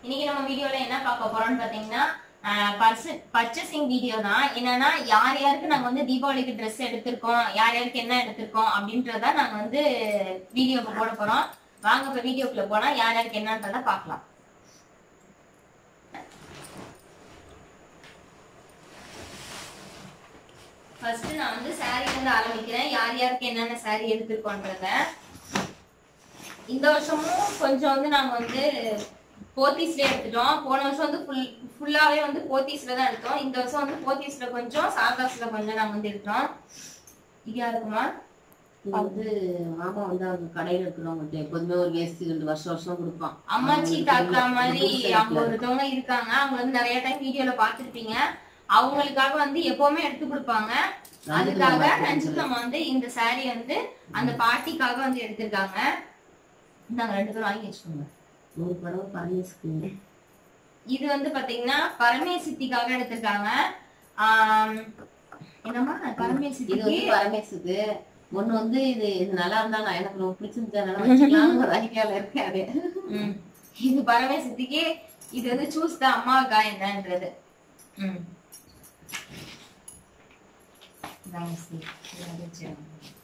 இன்னைக்கு நம்ம வீடியோல என்ன பார்க்க போறோம்னு பாத்தீங்கன்னா பர்ச்சேசிங் வீடியோ தான் என்னன்னா யார் யாருக்கு நாங்க வந்து தீபாவளிக்கு ட்ரெஸ் எடுத்திருக்கோம் யார் யாருக்கு என்ன எடுத்திருக்கோம் அப்படின்றத நாங்க வந்து வீடியோக்கு போட போறோம் வாங்க இப்ப வீடியோக்குள்ள போனா யார் யாருக்கு என்னன்றத பார்க்கலாம் ஃபர்ஸ்ட் நான் வந்து saree வந்து ஆரம்பிக்கிறேன் யார் யாருக்கு என்னென்ன saree எடுத்திருக்கோன்றத இந்த வருஷமும் கொஞ்சம் வந்து நாங்க வந்து போத்தீஸ்ல எடுத்துட்டோம் போன வருஷம் வந்து ஃபுல் ஃபுல்லாவே வந்து போத்தீஸ்ல தான் எடுத்தோம் இந்த வருஷம் வந்து போத்தீஸ்ல கொஞ்சம் சாகாஸ்ல கொஞ்சம் நாங்க வந்து எடுத்தோம் இது யாருக்குமா இது வந்து மாமா வந்து அவங்க கடையில இருக்கிறவங்க எப்போதுமே ஒரு வேஸ்ட் ரெண்டு வருஷம் வருஷம் கொடுப்பான் அம்மாச்சி அவங்களுக்கு தாத்தா இல்ல, மாதிரி புதுசு அவங்க எடுக்கல. ஒருத்தவங்க இருக்காங்க அவங்க வந்து நிறைய டைம் வீடியோல பாத்துருப்பீங்க அவங்களுக்காக வந்து எப்பவுமே எடுத்து கொடுப்பாங்க அதுக்காக ரஞ்சித் நம்ம வந்து இந்த saree வந்து அந்த பாட்டிக்காக வந்து எடுத்திருக்காங்க நாங்க ரெண்டு பேரும் வாங்கி வச்சுக்கோங்க ஒரு படம் பரமேஸ்க்கு இது வந்து பாத்தீங்கன்னா பரமேசித்திக்காக எடுத்திருக்காங்க ஆம், என்னம்மா இது வந்து பரமேசித்திக்கு பரமேசுக்கு ஒண்ணு வந்து இது இது நல்லா இருந்தா நான் எனக்கு ரொம்ப பிடிச்சிருந்ததுனால வச்சுக்கலாம்னு ஒரு ஐடியால இருக்கேன் அது ம். இது பரமேசித்திக்கு இது வந்து சூஸ் தான் அம்மாவுக்கா என்னன்றது ம். இந்தாங்க சி. இதை வந்து வச்சுக்கோங்க.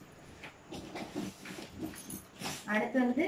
அடுத்து வந்து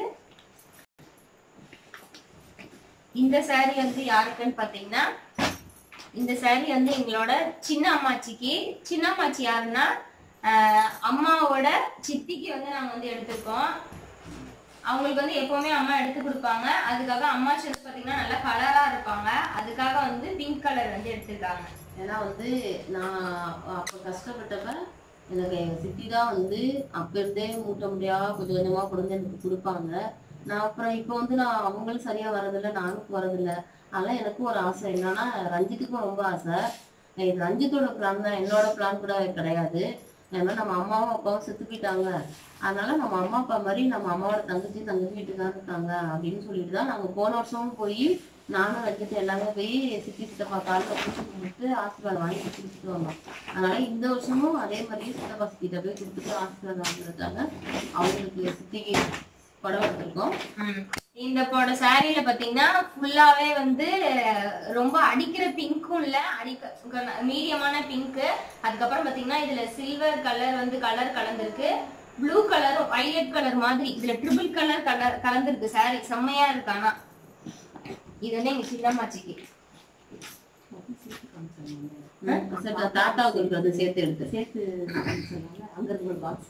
இந்த saree வந்து யாருக்குன்னு பாத்தீங்கன்னா இந்த saree வந்து எங்களோட சின்ன அம்மாச்சிக்கு சின்ன அம்மாச்சி யாருன்னா ஆஹ், அம்மாவோட சித்திக்கு வந்து நாங்க வந்து எடுத்திருக்கோம் அவங்களுக்கு வந்து எப்பவுமே அம்மா எடுத்து கொடுப்பாங்க அதுக்காக அம்மா வந்து பாத்தீங்கன்னா நல்லா கலரா இருப்பாங்க அதுக்காக வந்து பிங்க் கலர் வந்து எடுத்திருக்காங்க ஏன்னா வந்து நான் அப்ப கஷ்டப்பட்டப்ப எனக்கு எங்க சித்தி தான் வந்து அப்ப இருந்தே மூட்ட முடியா கொஞ்சம் கொஞ்சமா கொண்டு எனக்கு கொடுப்பாங்க நான் அப்புறம் இப்போ வந்து நான் அவங்களும் சரியா வரதில்ல நானும் வரதில்ல அதெல்லாம் எனக்கும் ஒரு ஆசை என்னன்னா ரஞ்சித்துக்கும் ரொம்ப ஆசை இது ரஞ்சித்தோட பிளான் தான் என்னோட பிளான் கூட கிடையாது ஏன்னா நம்ம அம்மாவும் அப்பாவும் செத்து போயிட்டாங்க அதனால நம்ம அம்மா அப்பா மாதிரி நம்ம அம்மாவோட தங்கச்சி தங்கச்சி வீட்டுக்கு தான் இருக்காங்க அப்படின்னு சொல்லிட்டு தான் நாங்க போன வருஷமும் போய் நானும் ரஞ்சித் எல்லாமே போய் சித்தி சித்தப்பா காலில் பிடிச்சி கும்பிட்டு ஆசீர்வாதம் வாங்கி கொடுத்துட்டு வந்தோம் அதனால இந்த வருஷமும் அதே மாதிரியே சித்தப்பா சித்திட்ட போய் கொடுத்துட்டு ஆசீர்வாதம் வாங்குறதுக்காக அவங்களுக்கு சித்திக்கு படம் எடுத்திருக்கோம் ம். இந்த போட சாரியில பாத்தீங்கன்னா ஃபுல்லாவே வந்து ரொம்ப அடிக்கிற பிங்க்கும் இல்ல அடிக்க மீடியமான பிங்க் அதுக்கப்புறம் பாத்தீங்கன்னா இதுல சில்வர் கலர் வந்து கலர் கலந்திருக்கு ப்ளூ கலர் வயலட் கலர் மாதிரி இதுல ட்ரிபிள் கலர் கலர் கலந்திருக்கு சாரி செம்மையா இருக்கு ஆனா இது வந்து எங்க சின்னம்மாச்சிக்கு சரி, நான் தாத்தாவுக்கு இருக்கிறது சேர்த்து எடுத்து சேர்த்து சொன்னாங்க. அங்க இருக்கு ஒரு பாக்ஸ்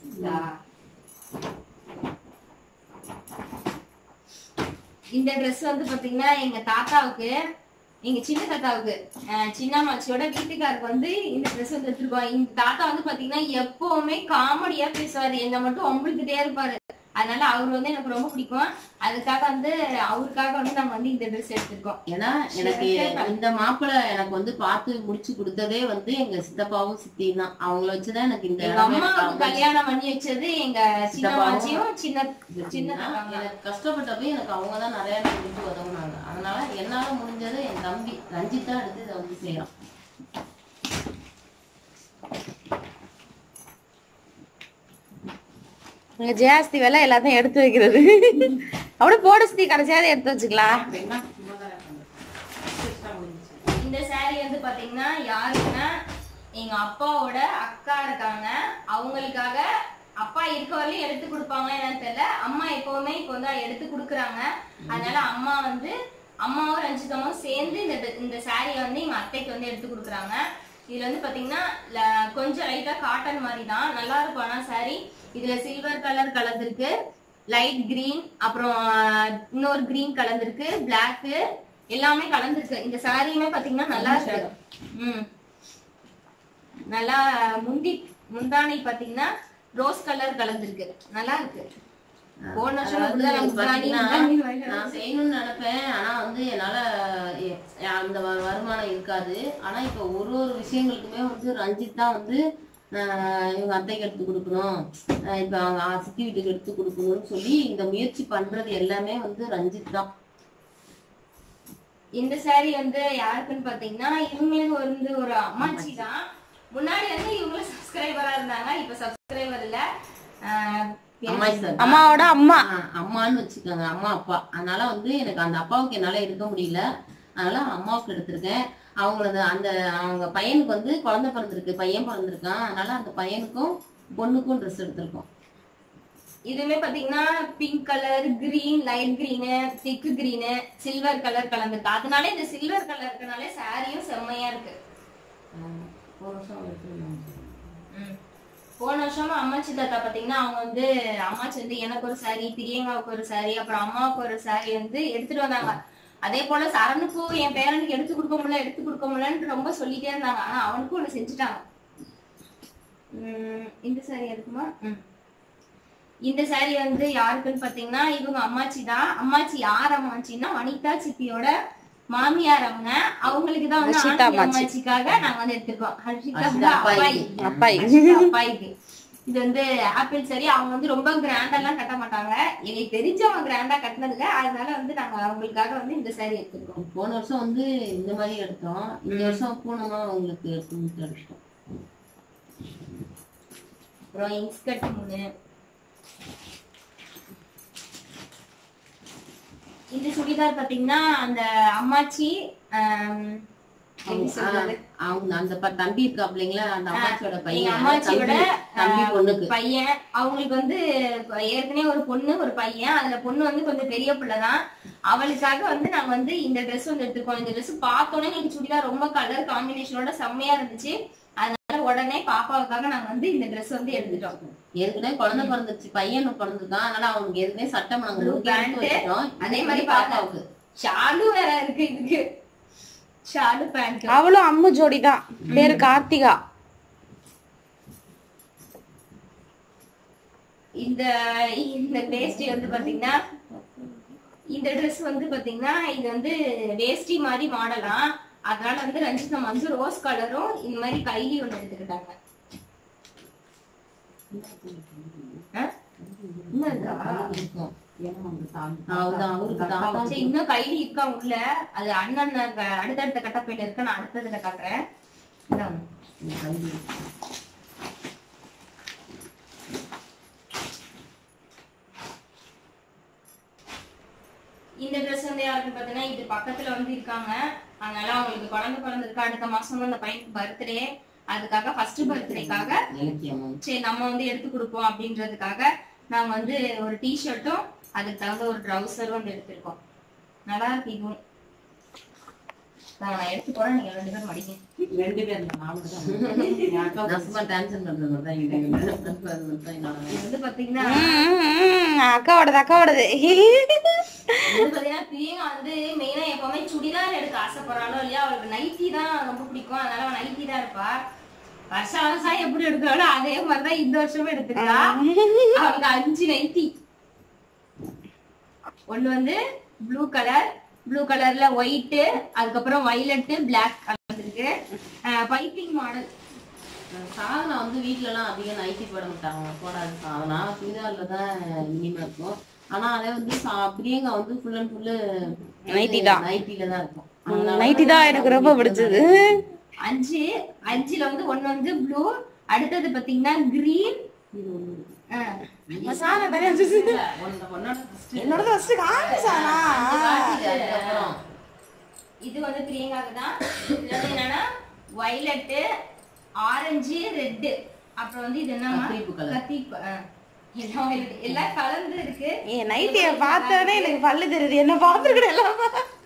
இந்த Dress வந்து பாத்தீங்கன்னா எங்க தாத்தாவுக்கு எங்க சின்ன தாத்தாவுக்கு அஹ் சின்னம்மாச்சியோட வீட்டுக்காருக்கு வந்து இந்த Dress வந்து எடுத்திருக்கோம் இந்த தாத்தா வந்து பாத்தீங்கன்னா எப்பவுமே காமெடியா பேசுவாரு என்ன மட்டும் ஒம்பளுக்கிட்டே இருப்பாரு அதனால அவர் வந்து எனக்கு ரொம்ப பிடிக்கும் அதுக்காக வந்து அவருக்காக வந்து நாங்க வந்து இந்த Dress எடுத்திருக்கோம் ஏன்னா எனக்கு இந்த மாப்பிள்ளை எனக்கு வந்து பார்த்து முடிச்சு கொடுத்ததே வந்து எங்க சித்தப்பாவும் சித்தியும் தான் அவங்கள வச்சுதான் எனக்கு இந்த எங்க இடமே எனக்கு அம்மாவுக்கு அமைஞ்சுச்சு. கல்யாணம் பண்ணி வச்சது எங்க சின்னம்மாச்சியும் சின்ன சின்ன சின்ன தாத்தாவும் தான். எனக்கு கஷ்டப்பட்டப்ப எனக்கு அவங்க தான் நிறைய எனக்கு முடிச்சு உதவுனாங்க அதனால என்னால முடிஞ்சது என் தம்பி ரஞ்சித் தான் எடுத்து இதை வந்து செய்யறான் இங்க ஜாஸ்தி வேலை எல்லாத்தையும் எடுத்து வைக்கிறது அப்படியே போட சுத்தி கடைசியாவது எடுத்து வச்சுக்கலாம் இந்த saree வந்து பாத்தீங்கன்னா யாருக்குன்னா எங்க அப்பாவோட அக்கா இருக்காங்க அவங்களுக்காக அப்பா இருக்க வரையிலும் எடுத்து கொடுப்பாங்க என்னன்னு தெரியல அம்மா எப்பவுமே இப்போ வந்து எடுத்து கொடுக்குறாங்க அதனால அம்மா வந்து அம்மாவும் ரஞ்சிதமும் சேர்ந்து இந்த இந்த சாரியை வந்து எங்க அத்தைக்கு வந்து எடுத்து கொடுக்குறாங்க இதுல வந்து பாத்தீங்கன்னா ல- கொஞ்சம் லைட்டா காட்டன் மாதிரி தான் நல்லா இருக்கும் ஆனா saree இதுல சில்வர் கலர் கலந்துருக்கு லைட் கிரீன் அப்புறம் இன்னொரு கிரீன் கலந்துருக்கு பிளாக் எல்லாமே கலந்துருக்கு இந்த சாரியுமே பாத்தீங்கன்னா நல்லா இருக்கு ம் நல்லா முந்தி முந்தானை பாத்தீங்கன்னா ரோஸ் கலர் கலந்துருக்கு நல்லா இருக்கு போன வருஷம் அதாவது அப்படிதான் முந்தானி பாத்தீங்கன்னா, முந்தானி வாங்கிட்டு நான் செய்யணும்னு நினைப்பேன் ஆனா வந்து என்னால எ- அந்த வ- வருமானம் இருக்காது ஆனா இப்ப ஒரு ஒரு விஷயங்களுக்குமே வந்து ரஞ்சித் தான் வந்து ஆஹ் இவங்க அத்தைக்கு எடுத்து கொடுக்கணும் ஆஹ் இப்ப அவங்க ஆ- சித்தி வீட்டுக்கு எடுத்து கொடுக்கணும்னு சொல்லி இந்த முயற்சி பண்றது எல்லாமே வந்து ரஞ்சித் தான் இந்த saree வந்து யாருக்குன்னு பாத்தீங்கன்னா இவங்களுக்கு வந்து ஒரு அம்மாச்சி தான் முன்னாடி வந்து இவங்களும் சப்ஸ்கிரைபரா இருந்தாங்க இப்ப சப்ஸ்கிரைபர் இல்ல ஆஹ் அம்மாச்சி தான் அம்மாவோட அம்மா ஆ, அம்மான்னு வச்சுக்கோங்க அம்மா அப்பா அதனால வந்து எனக்கு அந்த அப்பாவுக்கு என்னால எடுக்க முடியல அதனால அம்மாவுக்கு எடுத்திருக்கேன் அவங்களது அந்த அவங்க பையனுக்கு வந்து குழந்தை பிறந்திருக்கு பையன் பிறந்திருக்கான் அதனால அந்த பையனுக்கும் பொண்ணுக்கும் ட்ரெஸ் எடுத்திருக்கோம் இதுவுமே பாத்தீங்கன்னா pink colour green light green thick green silver colour கலந்துருக்கு அதனால இந்த சில்வர் கலர் இருக்கனால சாரியும் செம்மையா இருக்கு ஒரு வருஷம் எடுத்துருந்தாங்க ம். போன வருஷம் அம்மாச்சி தாத்தா பாத்தீங்கன்னா அவங்க வந்து அம்மாச்சி வந்து எனக்கு ஒரு சாரி பிரியங்காவுக்கு ஒரு சாரி அப்புறம் அம்மாவுக்கு ஒரு சாரி வந்து எடுத்துட்டு வந்தாங்க அதே போல சரணுக்கும் என் பேரனுக்கு எடுத்து கொடுக்க முடியல எடுத்து கொடுக்க முடியலன்னு ரொம்ப சொல்லிட்டே இருந்தாங்க ஆனா அவனுக்கும் ஒண்ணு செஞ்சுட்டாங்க உம் இந்த சாரி எடுக்குமா ம். இந்த சாரி வந்து யாருக்குன்னு பாத்தீங்கன்னா இவங்க அம்மாச்சி தான் அம்மாச்சி யார் அம்மாச்சின்னா வனிதா சித்தியோட மாமியார் அவங்க அவங்களுக்கு தான் வந்து ஹர்ஷிதா ஆண்டி அம்மாச்சி. அம்மாச்சிக்காக நாங்க வந்து எடுத்திருக்கோம் ஹர்ஷிதா ஹர்ஷிதா அப்பாயி அப்பாயி. ஹர்ஷிதா அப்பாயிக்கு இது வந்து ஆப்பிள் சரி அவங்க வந்து ரொம்ப கிராண்டா எல்லாம் கட்ட மாட்டாங்க எனக்கு தெரிஞ்சு அவங்க கிராண்டா கட்டினது இல்ல அதனால வந்து நாங்க அவங்களுக்காக வந்து இந்த சாரி எடுத்திருக்கோம் போன வருஷம் வந்து இந்த மாதிரி எடுத்தோம் இந்த வருஷம் பூனமா உங்களுக்கு எடுத்து எடுத்தோம் அப்புறம் இன்ஸ்கர்ட் மூணு இந்த சுடிதார் பாத்தீங்கன்னா அந்த அம்மாச்சி ஆம், எப்படி சொல்றது அவங்க அந்த ப- தம்பி இருக்கா இல்லைங்களா அந்த அம்மாச்சியோட எங்க பையன் அம்மாச்சியோட தம்பி- தம்பி பொண்ணுக்கு பையன் அவங்களுக்கு வந்து ஏற்கனவே ஒரு பொண்ணு ஒரு பையன் அதுல பொண்ணு வந்து கொஞ்சம் பெரிய பிள்ளை தான் அவளுக்காக வந்து நாங்க வந்து இந்த ட்ரெஸ் வந்து எடுத்துருக்கோம் இந்த ட்ரெஸ் பார்த்தோன்னே எனக்கு சுடிதார் ரொம்ப கலர் காம்பினேஷனோட செம்மையா இருந்துச்சு அதனால உடனே பாப்பாவுக்காக நாங்க வந்து இந்த ட்ரெஸ் வந்து எடுத்துட்டோம் ஏற்கனவே குழந்தை பிறந்துச்சு பையன் பிறந்திருக்கான் அதனால அவனுக்கு ஏற்கனவே சட்டை நாங்க Blue முறுக்கி எடுத்து pant, வச்சுட்டோம் அதே மாதிரி பாப்பாவுக்கு ஷாலு வேற இருக்கு இதுக்கு ஷாலு பேண்ட் அவளும் அம்மு ஜோடி தான் பேரு கார்த்திகா இந்த இந்த வேஷ்டி வந்து பாத்தீங்கன்னா இந்த Dress வந்து பாத்தீங்கன்னா இது வந்து வேஷ்டி மாதிரி மாடலாம் அதனால வந்து ரஞ்சிதம் வந்து ரோஸ் கலரும் இந்த மாதிரி கைலி ஒண்ணு எடுத்துக்கிட்டாங்க ஆ? இன்னும் இருக்கா? இருக்கும். அவர்தான் அவருக்கு தாத்தா சரி, இன்னும் கைலி இருக்கா உள்ள அது அண்ணன் க- அடுத்தடுத்த கட்டப்பையில இருக்க நான் அடுத்ததுல காட்டுறேன் இந்தாங்க. இந்த ட்ரெஸ் வந்து யாருக்குன்னு பாத்தீங்கன்னா இது பக்கத்துல வந்து இருக்காங்க அதனால அவங்களுக்கு குழந்தை பிறந்திருக்கு அடுத்த மாசம் தான் அந்த பையனுக்கு பர்த்டே அதுக்காக ஃபர்ஸ்ட் பர்த்டேக்காக இலக்கியம் சரி நம்ம வந்து எடுத்து கொடுப்போம் அப்படின்றதுக்காக நாங்க வந்து ஒரு டிஷர்ட்டும் அதுக்கு தகுந்த ஒரு ட்ரௌசரும் வந்து எடுத்திருக்கோம் நல்லா இருக்கு இதுவும் நான் எடுத்து போறேன் நீங்க ரெண்டு பேரும் மடிங்க ரெண்டு பேர் இல்ல, நாலு தான். நான் சும்மா டென்ஷன் பண்றது தான் இது என்னோட இது வந்து பாத்தீங்கன்னா ம், ம், அக்காவோடது அக்காவோடது இது பாத்தீங்கன்னா பிரியங்கா வந்து மெயினா எப்பவுமே சுடிதார் எடுக்க ஆசைப்படுறாளோ இல்லையா அவளுக்கு நைட்டி தான் ரொம்ப பிடிக்கும் அதனால அவ நைட்டி தான் இருப்பா வருஷம் வருஷம் எப்படி எடுக்கிறாளோ அதே மாதிரிதான் இந்த வருஷமும் எடுத்துருக்கா அவளுக்கு அஞ்சு நைட்டி ஒண்ணு வந்து ப்ளூ கலர் ப்ளூ கலர்ல ஒயிட் அதுக்கப்புறம் வயலட் பிளாக் கலர் இருக்கு பைப்பிங் மாடல் சாதனா வந்து வீட்ல எல்லாம் அதிகம் நைட்டி போட மாட்டாங்க போடாது சாதனா சுடிதார்ல தான் மினிமம் இருக்கும் ஆனா அதே வந்து சா- பிரியங்கா வந்து ஃபுல் அண்ட் ஃபுல்லு Nightly தான். நைட்டில தான் இருக்கும் அதனால நைட்டி தான் எனக்கு ரொம்ப பிடிச்சது அஞ்சு அஞ்சுல வந்து ஒண்ணு வந்து ப்ளூ அடுத்தது பாத்தீங்கன்னா கிரீன் இது ஒண்ணு. உன்னோட- உன்னோட first என்னோட ஃபர்ஸ்ட் காமிச்சானா காட்டிடு அதுக்கப்புறம் இது வந்து பிரியங்காக்கு தான் இது வந்து என்னன்னா வயலட் ஆரஞ்சு ரெட் அப்புறம் வந்து இது என்ன கத்திரிப்பு colour. கத்திரிப்பு ஆ. எல்லாம் violet. எல்லாம் கலந்து இருக்கு என் நைட்டிய பார்த்தோன்னே எனக்கு பல்லு தெரியுது என்ன பார்த்துருக்கேன் எல்லாம்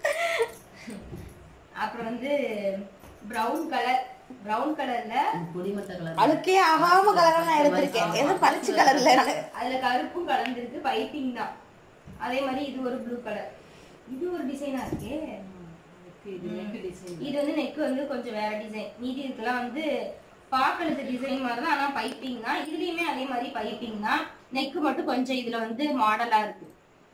அப்புறம் வந்து பிரவுன் கலர் பிரவுன் கலர்ல பொடிமட்ட கலர் அழுக்கே ஆகாம கலர் நான் எடுத்திருக்கேன் எதுவும் பளிச்சு கலர்ல எனக்கு அதுல கருப்பும் கலந்துருக்கு பைப்பிங் தான் அதே மாதிரி இது ஒரு ப்ளூ கலர் இது ஒரு டிசைனா இருக்கே இது neck design. இது வந்து நெக் வந்து கொஞ்சம் வேற டிசைன் மீதி இதுக்கெல்லாம் வந்து பாக்கெழுத்து டிசைன் மாதிரி தான் ஆனா பைப்பிங் தான் இதுலயுமே அதே மாதிரி பைப்பிங் தான் நெக் மட்டும் கொஞ்சம் இதுல வந்து மாடலா இருக்கு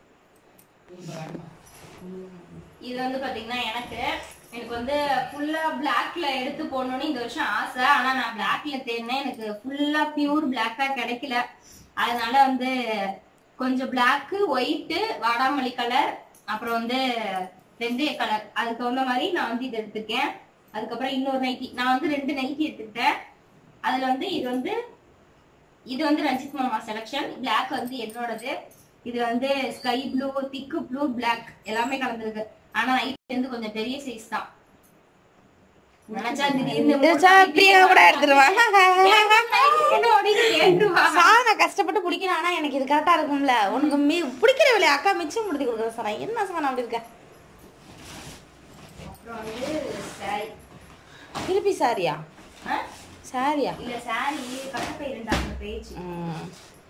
இது வந்து பாத்தீங்கன்னா எனக்கு எனக்கு வந்து ஃபுல்லா பிளாக்ல எடுத்து போடணும்னு இந்த வருஷம் ஆசை ஆனா நான் பிளாக்ல தேடினேன் எனக்கு ஃபுல்லா பியூர் பிளாக்கா கிடைக்கல அதனால வந்து கொஞ்சம் பிளாக் ஒயிட்டு வாடாமல்லி கலர் அப்புறம் வந்து வெந்தய கலர் அதுக்கு தகுந்த மாதிரி நான் வந்து இது எடுத்திருக்கேன் அதுக்கப்புறம் இன்னொரு நைட்டி நான் வந்து ரெண்டு நைட்டி எடுத்துக்கிட்டேன் அதுல வந்து இது வந்து இது வந்து ரஞ்சித் மாமா செலக்ஷன் Black வந்து என்னோடது இது வந்து sky blue thick blue Black எல்லாமே கலந்துருக்கு ஆனா நைட் வந்து கொஞ்சம் பெரிய சைஸ் தான் நினைச்சா திடீர்னு எந்திரிச்சா பிரியா கூட எடுத்துருவாங்க கேட்டுருவா சாதனை கஷ்டப்பட்டு பிடிக்கணும் ஆனா எனக்கு இது கரெக்டா இருக்கும்ல உனக்கு மீ பிடிக்கிற வேலையை அக்கா மிச்சம் முடித்து கொடுக்குற சாரா என்ன சாதனை அப்படி இருக்க அப்புறம் வந்து saree. திருப்பி சாரியா ஆ? சாரியா இல்ல saree கட்டப்பை ரெண்டாங்க பேச்சு ம்.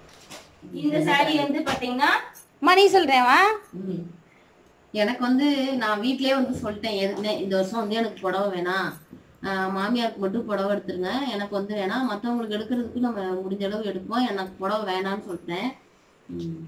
இந்த saree வந்து பாத்தீங்கன்னா மணி சொல்றேவா ம். எனக்கு வந்து நான் வீட்லயே வந்து சொல்லிட்டேன் எதுவுமே இந்த வருஷம் வந்து எனக்கு புடவை வேணாம் ஆஹ் மாமியாருக்கு மட்டும் புடவை எடுத்துருங்க எனக்கு வந்து வேணாம் மத்தவங்களுக்கு எடுக்கிறதுக்கு நம்ம முடிஞ்ச அளவு எடுப்போம் எனக்கு புடவை வேணாம்னு சொல்லிட்டேன் ம்.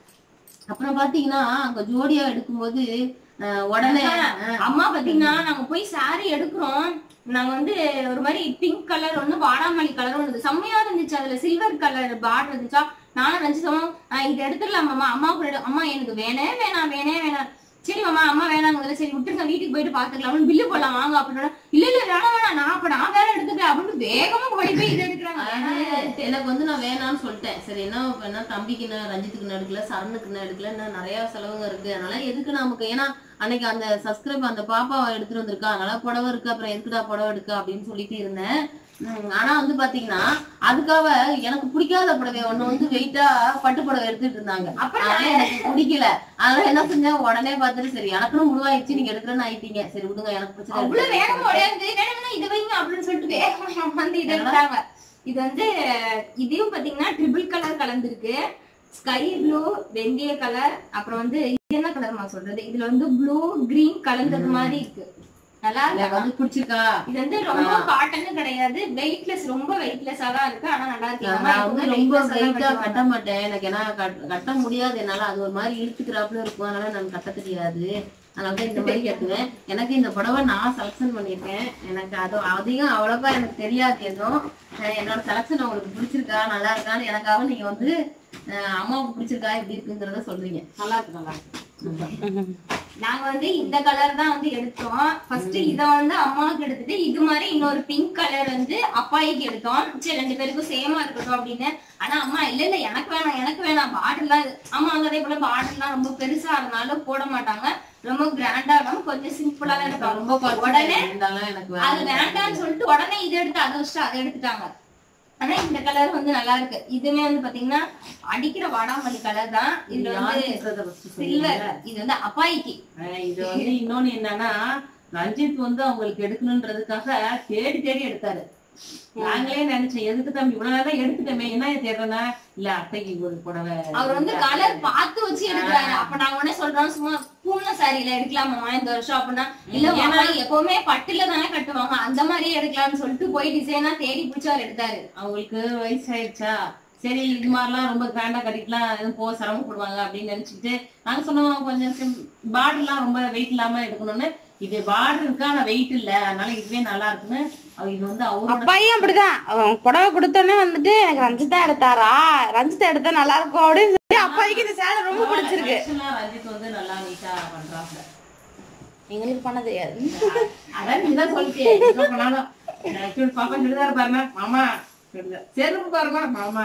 அப்புறம் பாத்தீங்கன்னா அங்க ஜோடியா எடுக்கும்போது ஆஹ் உடனே ஆஹ் அம்மா பாத்தீங்கன்னா நாங்க போய் saree எடுக்கிறோம் நாங்க வந்து ஒரு மாதிரி பிங்க் கலர் ஒண்ணு வாடாமல்லி கலர் ஒண்ணு செம்மையா இருந்துச்சு அதுல சில்வர் கலர் பார்டர் இருந்துச்சா நானும் நினைச்சோம் இது எடுத்துடலாம் மாமா அம்மா கூட எடு- அம்மா எனக்கு வேணே வேணாம் வேணே வேணாம் சரி மாமா அம்மா வேணாங்க சரி விட்டுருங்க வீட்டுக்கு போயிட்டு பாத்துக்கலாம் பில்லு போடலாம் வாங்க அப்படின்னா இல்ல இல்ல வேணாம் வேணாம் நான் அப்ப நான் வேற எடுத்துக்கிறேன் அப்படின்னு வேகமா ஓடி போய் இது எடுக்கிறாங்க அதாவது எனக்கு வந்து நான் வேணாம்னு சொல்லிட்டேன் சரி என்ன என்ன தம்பிக்கு என்ன ரஞ்சித்துக்கு என்ன எடுக்கல சரணுக்கு என்ன எடுக்கல இன்னும் நிறைய செலவுங்க இருக்கு அதனால எதுக்கு நமக்கு ஏன்னா அன்னைக்கு அந்த சப்ஸ்கிரைப் அந்த பாப்பா எடுத்துட்டு வந்திருக்கா அதனால புடவை இருக்கு அப்புறம் எதுக்குடா புடவை எடுக்க அப்படின்னு சொல்லிட்டு இருந்தேன் உம், ஆனா வந்து பாத்தீங்கன்னா அதுக்காக எனக்கு பிடிக்காத புடவை ஒண்ணு வந்து வெயிட்டா பட்டு புடவை எடுத்துட்டு இருந்தாங்க ஆனா எனக்கு பிடிக்கல அதனால என்ன செஞ்சேன் உடனே பார்த்துட்டு சரி எனக்குன்னு முடிவாயிடுச்சு நீங்க எடுக்கிறேன்னு ஆயிட்டீங்க சரி விடுங்க எனக்கு பிடிச்சது அவ்வளவு எடுத்துக்கிறேன். வேகமா உடையாது வேணும்னா இதை வைங்க அப்படின்னு சொல்லிட்டு வேகமா வந்து இதை எடுத்தாங்க இது வந்து இதையும் பாத்தீங்கன்னா ட்ரிபிள் கலர் கலந்துருக்கு ஸ்கை ப்ளூ வெந்தய கலர் அப்புறம் வந்து இது என்ன கலர்மா சொல்றது இதுல வந்து ப்ளூ கிரீன் கலந்தது மாதிரி இருக்கு நல்லா எனக்கு இருக்கு வந்து பிடிச்சிருக்கா இது வந்து ரொம்ப காட்டன் கிடையாது வெயிட்லெஸ் ரொம்ப வெயிட்லெஸ்ஸா தான் இருக்கு ஆனா நல்லா இருக்கு அம்மா நான் வந்து எப்பவுமே ரொம்ப weightless ஆ தான் வெயிட்டா கட்டுவாங்க. கட்ட மாட்டேன் எனக்கு ஏன்னா கட்- கட்ட முடியாது என்னால அது ஒரு மாதிரி இழுத்துக்கிறாப்புல இருக்கும் அதனால நான் கட்ட தெரியாது அதனால தான் இந்த மாதிரி கட்டுவேன் எனக்கு இந்த புடவை நான் செலக்ஷன் பண்ணியிருக்கேன் எனக்கு அது அதிகம் அவ்வளோக்கா எனக்கு தெரியாது எதுவும் அஹ் என்னோட செலக்ஷன் உங்களுக்கு பிடிச்சிருக்கா நல்லா இருக்கான்னு எனக்காக நீங்க வந்து அஹ் அம்மாவுக்கு பிடிச்சிருக்கா எப்படி இருக்குங்கிறத சொல்றீங்க நல்லா இருக்கு நல்லா இருக்கு நாங்க வந்து இந்த கலர் தான் வந்து எடுத்தோம் ஃபர்ஸ்ட் இத வந்து அம்மாவுக்கு எடுத்துட்டு இது மாதிரி இன்னொரு பிங்க் கலர் வந்து அப்பாயிக்கு எடுத்தோம் சரி ரெண்டு பேருக்கும் சேமா இருக்கட்டும் அப்படின்னு ஆனா அம்மா இல்ல இல்ல எனக்கு வேணாம் எனக்கு வேணாம் பார்டர்லாம் அம்மா வந்து அதே போல பார்டர்லாம் ரொம்ப பெருசா இருந்தாலும் போட மாட்டாங்க ரொம்ப கிராண்டா இல்லாம கொஞ்சம் சிம்பிளா தான் எடுப்பாங்க ரொம்ப குறைச்சு உடனே இருந்தாலும் எனக்கு அது வேணாம். வேண்டாம்னு சொல்லிட்டு உடனே இதை எடுத்து அதை வச்சுட்டு அதை எடுத்துட்டாங்க ஆனா இந்த கலர் வந்து நல்லா இருக்கு இதுமே வந்து பாத்தீங்கன்னா அடிக்கிற வாடாமல்லி கலர் தான் இதுல வந்து யாருன்றத first சொல்லுங்க. சில்வர் இது வந்து அப்பாயிக்கு அஹ் இது வந்து இன்னொன்னு என்னன்னா ரஞ்சித் வந்து அவங்களுக்கு எடுக்கணுன்றதுக்காக தேடி தேடி எடுத்தாரு நாங்களே நினைச்சோம் எதுக்கு தம்பி இவ்வளவு நேரம் எடுத்துட்டோமே என்ன தேடுறேன்னா இல்ல அத்தைக்கு ஒரு புடவை அவர் வந்து கலர் பார்த்து வச்சு எடுக்கிறாரு அப்ப நாங்க உடனே சொல்றோம் சும்மா பூனை சாரியில எடுக்கலாமாமா இந்த வருஷம் அப்படின்னா இல்ல மாமா எப்பவுமே பட்டுல தானே கட்டுவாங்க அந்த மாதிரியே எடுக்கலாம்னு சொல்லிட்டு போய் டிசைனா தேடி பிடிச்சு அவர் எடுத்தாரு அவங்களுக்கு வயசாயிருச்சா சரி இது மாதிரிலாம் ரொம்ப கிராண்டா கட்டிட்டுலாம் எதுவும் போக சிரமப்படுவாங்க அப்படின்னு நினைச்சிட்டு நாங்க சொன்னோம் கொஞ்சம் பார்டர்லாம் ரொம்ப வெயிட் இல்லாம எடுக்கணும்னு இது பார்டர் இருக்கா ஆனா வெயிட் இல்ல அதனால இதுவே நல்லா இருக்குன்னு அவர் இது வந்து அவரோட அப்பாயும் அப்படிதான் அவன் புடவை கொடுத்தோன்னே வந்துட்டு எனக்கு ரஞ்சிதா எடுத்தாரா ரஞ்சிதா எடுத்தா நல்லா இருக்கும் அப்படின்னு சொல்லி அப்பாய்க்கு இந்த சேலை ரொம்ப பிடிச்சிருக்கு collection-லாம் ரஞ்சித் வந்து நல்லா நீட்டா பண்றாங்க எங்களுக்கு பண்ண தெரியாது அதான் நீதான் சொல்லிட்டே என்ன பண்ணாலும் actually பாப்பா சொல்லிதான் பாருங்க மாமா சொல்லுங்க. செருப்பு பாருங்க மாமா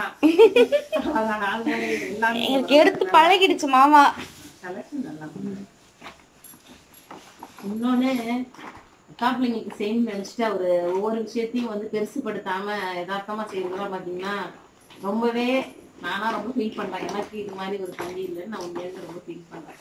அதான் அது மாதிரி எல்லாமே எங்களுக்கு எடுத்து பழகிடுச்சு மாமா collection நல்லா இருக்கு. இன்னொன்னு அக்கா பிள்ளைங்களுக்கு செய்யணும்னு நினைச்சிட்டு அவரு ஒவ்வொரு விஷயத்தையும் வந்து பெருசுப்படுத்தாம யதார்த்தமா செய்யறதுலாம் பாத்தீங்கன்னா ரொம்பவே நானா ரொம்ப ஃபீல் பண்றேன் எனக்கு இது மாதிரி ஒரு தம்பி இல்லைன்னு நான் உண்மையிலேருந்து ரொம்ப ஃபீல் பண்றேன்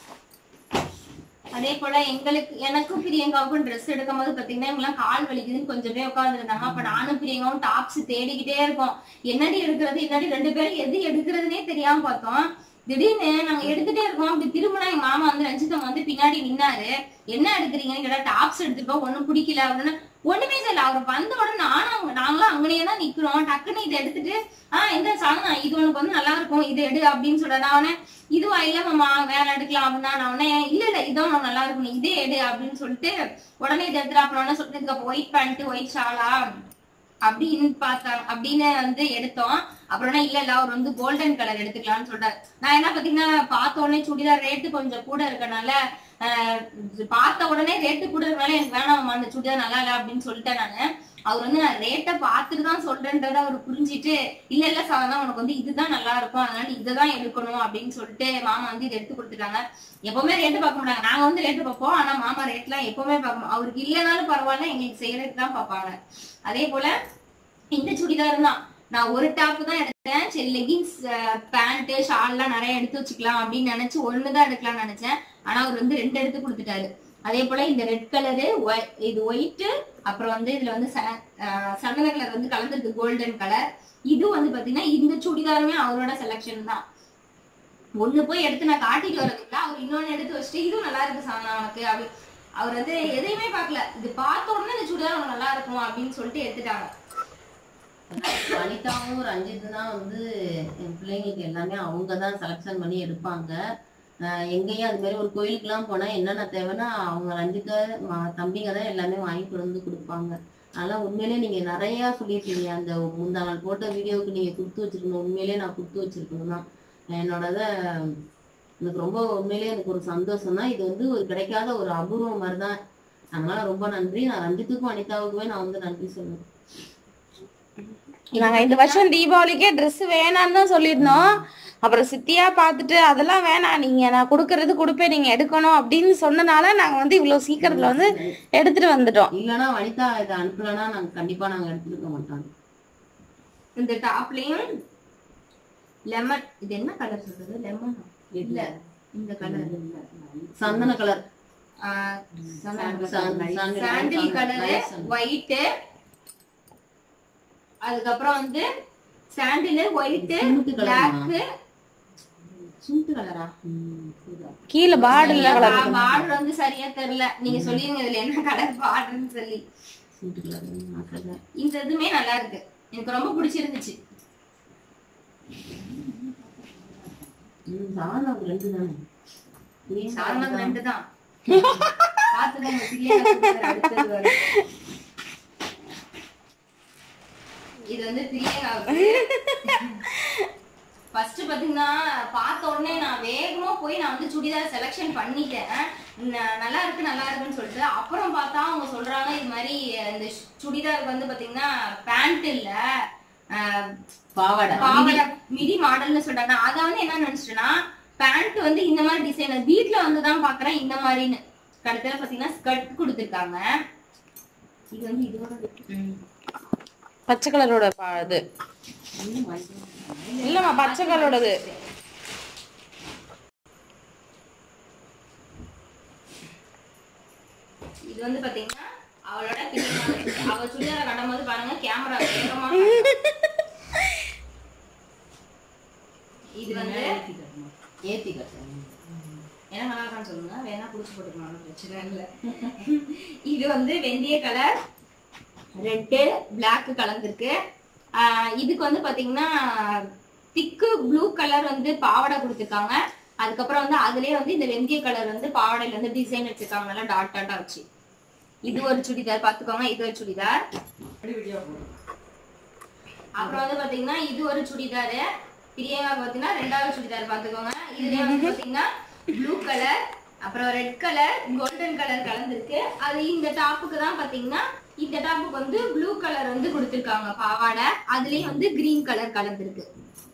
அதே போல எங்களுக்கு எனக்கும் பிரியங்காவுக்கும் ட்ரெஸ் எடுக்கும் போது பாத்தீங்கன்னா எங்கெல்லாம் கால் வலிக்குதுன்னு கொஞ்சம் பேர் உட்காந்துருந்தாங்க அப்ப நானும் பிரியங்காவும் டாப்ஸ் தேடிக்கிட்டே இருக்கோம் என்னடி எடுக்கிறது என்னடி ரெண்டு பேரும் எது எடுக்கிறதுனே தெரியாம பார்த்தோம் திடீர்னு நாங்க எடுத்துட்டே இருக்கோம் அப்படி திரும்பினா எங்க மாமா வந்து ரஞ்சிதம் வந்து பின்னாடி நின்னாரு என்ன எடுக்கிறீங்கன்னு கேட்டா டாப்ஸ் எடுத்துப்போம் ஒண்ணும் பிடிக்கல அப்படின்னு ஒண்ணுமே தெரியல அவர் வந்த உடனே நானும் அங்க- நாங்களும் அங்கனே தான் நிக்கிறோம் டக்குன்னு இதை எடுத்துட்டு ஆஹ் இந்த சாதனா இது உனக்கு வந்து நல்லா இருக்கும் இது எடு அப்படின்னு சொல்ற நான் உடனே இதுவா இல்ல மாமா வேற எடுக்கலாம் அப்படின்னா நான் உடனே இல்ல இல்ல இதான் உனக்கு நல்லா இருக்கும் நீ இதே எடு அப்படின்னு சொல்லிட்டு உடனே இதை எடுத்துட்டு அப்புறம் உடனே சொல்லிட்டு இதுக்கு ஒயிட் பேண்ட் ஒயிட் ஷாலா அப்படின்னு பார்த்தாங்க அப்படின்னு வந்து எடுத்தோம் அப்புறம் இல்ல இல்ல அவர் வந்து கோல்டன் கலர் எடுத்துக்கலாம்னு சொல்றாரு நான் என்ன பாத்தீங்கன்னா பார்த்த உடனே சுடிதார் ரேட்டு கொஞ்சம் கூட இருக்கனால ஆஹ் பார்த்த உடனே ரேட்டு கூடுறதுனால எனக்கு வேணாம் அந்த சுடிதார் நல்லா இல்ல அப்படின்னு சொல்லிட்டேன் நானு அவர் வந்து நான் ரேட்டை பார்த்துட்டு தான் சொல்றேன்றத அவர் புரிஞ்சிட்டு இல்ல இல்ல சாதனா உனக்கு வந்து இதுதான் நல்லா இருக்கும் அதனால நீ இதைதான் எடுக்கணும் அப்படின்னு சொல்லிட்டு மாமா வந்து இதை எடுத்து கொடுத்துட்டாங்க எப்பவுமே ரேட்டு பார்க்க மாட்டாங்க நாங்க வந்து ரேட்டு பார்ப்போம் ஆனா மாமா ரேட்லாம் எப்பவுமே பார்ப்போம் அவருக்கு இல்லைனாலும் பரவாயில்ல எங்களுக்கு செய்யறதுக்கு தான் பார்ப்பாங்க அதே போல இந்த சுடிதார் தான் நான் ஒரு டாப் தான் எடுத்தேன் சரி லெகின்ஸ் பேண்ட் ஷால்லாம் நிறைய எடுத்து வச்சுக்கலாம் அப்படின்னு நினைச்சு ஒண்ணுதான் எடுக்கலாம்னு நினைச்சேன் ஆனா அவர் வந்து ரெண்டு எடுத்து கொடுத்துட்டாரு அதே போல இந்த ரெட் கலரு இது ஒயிட் அப்புறம் வந்து இதுல வந்து ச- அஹ் சந்தன கலர் வந்து கலந்துருக்கு கோல்டன் கலர் இது வந்து பாத்தீங்கன்னா இந்த சுடிதாருமே அவரோட செலெக்ஷன் தான் ஒண்ணு போய் எடுத்து நான் காட்டிட்டு வரதுக்குள்ள அவர் இன்னொன்னு எடுத்து வச்சுட்டு இதுவும் நல்லா இருக்கு சாமனா உனக்கு அப்படி அவர் வந்து எதையுமே பார்க்கல இது பார்த்த உடனே இந்த சுடிதார் உனக்கு நல்லா இருக்கும் அப்படின்னு சொல்லிட்டு எடுத்துட்டாங்க வனிதாவும் ரஞ்சித் தான் வந்து என் பிள்ளைங்களுக்கு எல்லாமே அவங்க தான் செலெக்ஷன் பண்ணி எடுப்பாங்க ஆஹ் எங்கேயும் அது மாதிரி ஒரு கோயிலுக்குலாம் போனா என்னென்ன தேவைன்னா அவங்க ரஞ்சித்த ம- தம்பிங்க தான் எல்லாமே வாங்கி கொண்டு வந்து கொடுப்பாங்க அதெல்லாம் உண்மையிலேயே நீங்க நிறைய சொல்லியிருக்கீங்க அந்த முந்தா நாள் போட்ட வீடியோவுக்கு நீங்க கொடுத்து வச்சிருக்கணும் உண்மையிலேயே நான் கொடுத்து வச்சிருக்கணும் தான் என்னோடத எனக்கு ரொம்ப உண்மையிலேயே எனக்கு ஒரு சந்தோஷம் தான் இது வந்து ஒரு கிடைக்காத ஒரு அபூர்வம் மாதிரி தான் அதனால ரொம்ப நன்றி நான் ரஞ்சித்துக்கும் அனிதாவுக்குமே நான் வந்து நன்றி சொல்லுவேன் நாங்க இந்த வருஷம் தீபாவளிக்கே Dress வேணாம்னு தான் சொல்லியிருந்தோம் அப்புறம் சித்தியா பார்த்துட்டு அதெல்லாம் வேணாம் நீங்க நான் கொடுக்கறது கொடுப்பேன் நீங்க எடுக்கணும் அப்படின்னு சொன்னனால நாங்க வந்து இவ்வளவு சீக்கிரத்துல வந்து எடுத்துட்டு வந்துட்டோம் இல்லைன்னா வனிதா இதை அனுப்பலன்னா நாங்க கண்டிப்பா நாங்க எடுத்துருக்க மாட்டோம் இந்த டாப்லயும் லெமன் இது என்ன கலர் சொல்றது லெமன் இல்ல இந்த கலர் சந்தன கலர் சாண்டில் கலரு ஒயிட் அதுக்கப்புறம் வந்து சாண்டில் ஒயிட் சிமெண்ட் கலர் பிளாக் சுண்டு கலரா கீழே பார்டர்ல கலர் பார்டர் வந்து சரியா தெரியல நீங்க சொல்லிருங்க இதுல என்ன கலர் பார்டர்னு சொல்லி சிமெண்ட் கலர் இந்த இதுமே நல்லா இருக்கு எனக்கு ரொம்ப பிடிச்சிருந்துச்சு சாதம் ரெண்டு தானே ஏன் சாதாரண ரெண்டு தான் பாத்துக்கோங்க பிள்ளைங்க super அடுத்தது வரும். இது வந்து பிரியங்காவுக்கு ஃபர்ஸ்ட் பாத்தீங்கன்னா பார்த்த உடனே நான் வேகமா போய் நான் வந்து சுடிதார் செலெக்ஷன் பண்ணிட்டேன் ந- நல்லா இருக்கு நல்லா இருக்குன்னு சொல்லிட்டு அப்புறம் பார்த்தா அவங்க சொல்றாங்க இது மாதிரி இந்த சுடிதாருக்கு வந்து பாத்தீங்கன்னா பேண்ட் இல்ல ஆஹ், பாவாடை பாவாடை மிடி மாடல்னு சொல்றாங்க அத வந்து என்ன நினைச்சிட்டேன்னா பேண்ட் வந்து இந்த மாதிரி டிசைன் வீட்ல வந்து தான் பாக்குறேன் இந்த மாதிரின்னு கடைசியில பாத்தீங்கன்னா ஸ்கர்ட் கொடுத்துருக்காங்க இது வந்து இதோட பச்சை கலரோட பா- இது இல்லம்மா பச்சை கலரோடது இது வந்து பாத்தீங்கன்னா அவளோட பிடிக்கும் அவ சுடிதார கட்டும் போது பாருங்க கேமரா வேகமா இது வந்து ஏத்தி கட்டுறேன் என்ன நல்லா இருக்கான்னு சொல்லுங்க வேணா புடிச்சு போட்டுக்கலாம் பிரச்சனை இல்ல இது வந்து வெந்தய கலர் ரெட்டு பிளாக் கலந்துருக்கு ஆஹ் இதுக்கு வந்து பாத்தீங்கன்னா திக்கு ப்ளூ கலர் வந்து பாவாடை கொடுத்துருக்காங்க அதுக்கப்புறம் வந்து அதுலயே வந்து இந்த வெந்தய கலர் வந்து பாவாடையில வந்து டிசைன் வச்சிருக்காங்க நல்லா டாட் டாட்டா வச்சு இது ஒரு சுடிதார் பாத்துக்கோங்க இது ஒரு சுடிதார் அப்புறம் வந்து பாத்தீங்கன்னா இது ஒரு சுடிதார் பிரியங்கா பாத்தீங்கன்னா ரெண்டாவது சுடிதார் பாத்துக்கோங்க இதுலயே வந்து பாத்தீங்கன்னா ப்ளூ கலர் அப்புறம் ரெட் கலர் கோல்டன் கலர் கலந்துருக்கு அது இந்த டாப்புக்கு தான் பாத்தீங்கன்னா இந்த டாப்புக்கு வந்து ப்ளூ கலர் வந்து கொடுத்துருக்காங்க பாவாடை அதுலயும் வந்து கிரீன் கலர் கலந்துருக்கு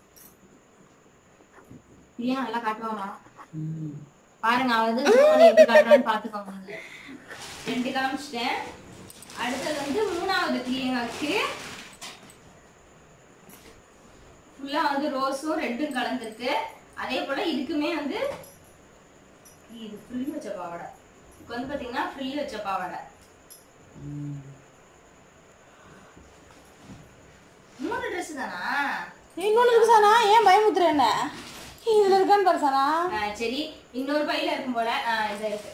பிரியா நல்லா காட்டுவாமா பாருங்க அவ வந்து zoom பண்ணி எப்படி காட்டுறான்னு பாத்துக்கோங்க நீங்க. ரெண்டு காமிச்சிட்டேன் அடுத்தது வந்து மூணாவது பிரியங்காக்கு ஃபுல்லா வந்து ரோஸும் ரெட்டும் கலந்துருக்கு அதே போல இதுக்குமே வந்து இது ஃப்ரில் வச்ச பாவாடை இதுக்கு வந்து பாத்தீங்கன்னா ஃப்ரில் வச்ச பாவாடை மூணு ட்ரெஸ் தானா இன்னொன்னு இருக்கு சானா ஏன் பயமுத்துற என்ன இதுல இருக்கான்னு பாரு சானா ஆ, சரி இன்னொரு பையில இருக்கும் போல ஆ, இது இருக்கு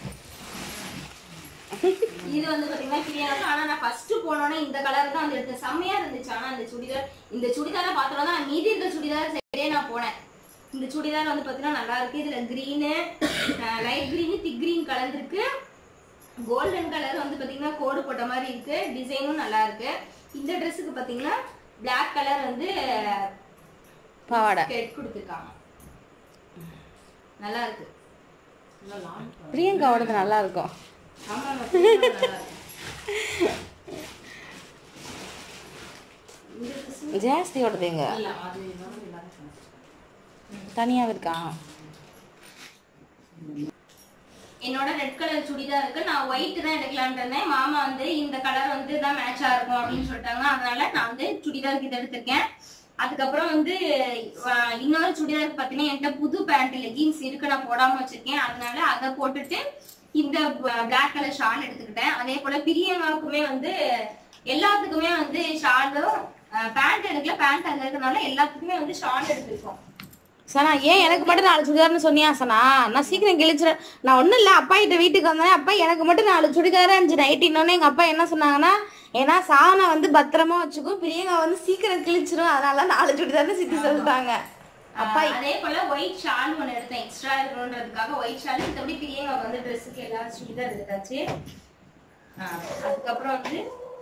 இது வந்து பாத்தீங்கன்னா கிளியர் ஆனா நான் ஃபர்ஸ்ட் போனோனே இந்த கலர் தான் வந்து எடுத்தேன் செம்மையா இருந்துச்சு ஆனா இந்த சுடிதார் இந்த சுடிதாரை பார்த்தோன்னா தான் மீதி இருக்க சுடிதார் சரியே நான் போனேன் இந்த சுடிதார் வந்து பாத்தீங்கன்னா நல்லா இருக்கு இதுல green light green thick green கலந்துருக்கு கோல்டன் கலர் வந்து பாத்தீங்கன்னா கோடு போட்ட மாதிரி இருக்கு டிசைனும் நல்லா இருக்கு இந்த ட்ரெஸ்ஸுக்கு பாத்தீங்கன்னா Black கலர் வந்து பாவாடை ஸ்கெட் கொடுத்துருக்காங்க நல்லா இருக்கு பிரியங்காவோடது நல்லா இருக்கும் ஆமா ஆமா, பிரியங்கா நல்லா இருக்கு. ஜாஸ்தியோடது எங்க தனியாக இருக்கா என்னோட ரெட் கலர் சுடிதார் இருக்கு நான் ஒயிட் தான் எடுக்கலாம்னு இருந்தேன் மாமா வந்து இந்த கலர் வந்து தான் மேட்சா இருக்கும் அப்படின்னு சொல்லிட்டாங்க அதனால நான் வந்து சுடிதாருக்கு இது எடுத்திருக்கேன் அதுக்கப்புறம் வந்து அஹ், இன்னொரு சுடிதாருக்கு பார்த்தீங்கன்னா என்கிட்ட புது பேண்ட் லெகின்ஸ் இருக்கு நான் போடாம வச்சிருக்கேன் அதனால அதை போட்டுட்டு இந்த பிளாக் கலர் ஷால் எடுத்துக்கிட்டேன் அதே போல பிரியங்காவுக்குமே வந்து எல்லாத்துக்குமே வந்து ஷாலும் பேண்ட் எடுக்கல பேண்ட் அங்க இருக்கனால எல்லாத்துக்குமே வந்து ஷால் எடுத்திருக்கோம் சனா ஏன் எனக்கு மட்டும் நாலு சுடிதார்னு சொன்னியா சனா நான் சீக்கிரம் கிழிச்சிட நான் ஒன்றும் இல்லை அப்பா கிட்ட வீட்டுக்கு வந்தேன் அப்பா எனக்கு மட்டும் நாலு சுடிதார் அஞ்சு நைட்டின்னொன்னே எங்கள் அப்பா என்ன சொன்னாங்கன்னா ஏன்னா சானை வந்து பத்திரமா வச்சுக்கும் பிரியங்கா வந்து சீக்கிரம் கிழிச்சிரும் அதனால நாலு சுடிதார்னு சித்தி சொல்லிட்டாங்க அப்பா ஆஹ் அதே போல ஒயிட் ஷால் ஒண்ணு எடுத்தேன் எக்ஸ்ட்ரா இருக்கணுன்றதுக்காக ஒயிட் ஷால் மத்தபடி பிரியங்கா வந்து ட்ரெஸ்ஸுக்கு எல்லா சுடிதார் எடுத்தாச்சு ஆஹ் அதுக்கப்புறம் வந்து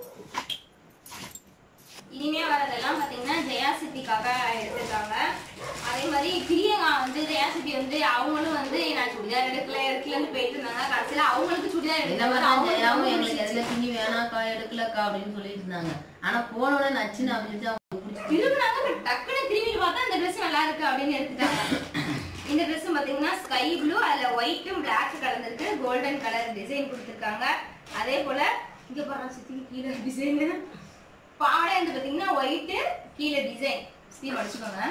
இனிமே வரதெல்லாம் பாத்தீங்கன்னா ஜெயா சித்திக்காக எடுத்திருக்காங்க அதே மாதிரி பிரியங்கா வந்து ஜெயா சித்தி வந்து அவங்களும் வந்து நான் சுடிதார் எடுக்கல எடுக்கலன்னு போயிட்டு இருந்தாங்க கடைசியில அவங்களுக்கு சுடிதார் இந்த எடுக்கும் மாதிரி போது ஜெயாவும் அவங்களுக்கு எங்களுக்கு எதுல துணி வேணாக்கா எடுக்கலக்கா அப்படின்னு சொல்லிட்டு இருந்தாங்க ஆனா போன உடனே நச்சுன்னு அப்படின்னு அவங்க பிடிச்சி திரும்பினாங்க but டக்குனு திரும்பிட்டு பார்த்தா இந்த Dress நல்லா இருக்கு அப்படின்னு எடுத்துட்டாங்க இந்த Dress பாத்தீங்கன்னா ஸ்கை ப்ளூ அதுல ஒயிட்டும் Black கலந்துருக்கு கோல்டன் கலர் டிசைன் கொடுத்துருக்காங்க அதே போல இங்க பாருங்க சுத்தி கீழே டிசைன் பாவாடை வந்து பாத்தீங்கன்னா ஒயிட் கீழே டிசைன் ஸ்லீவ் அடிச்சுக்கோங்க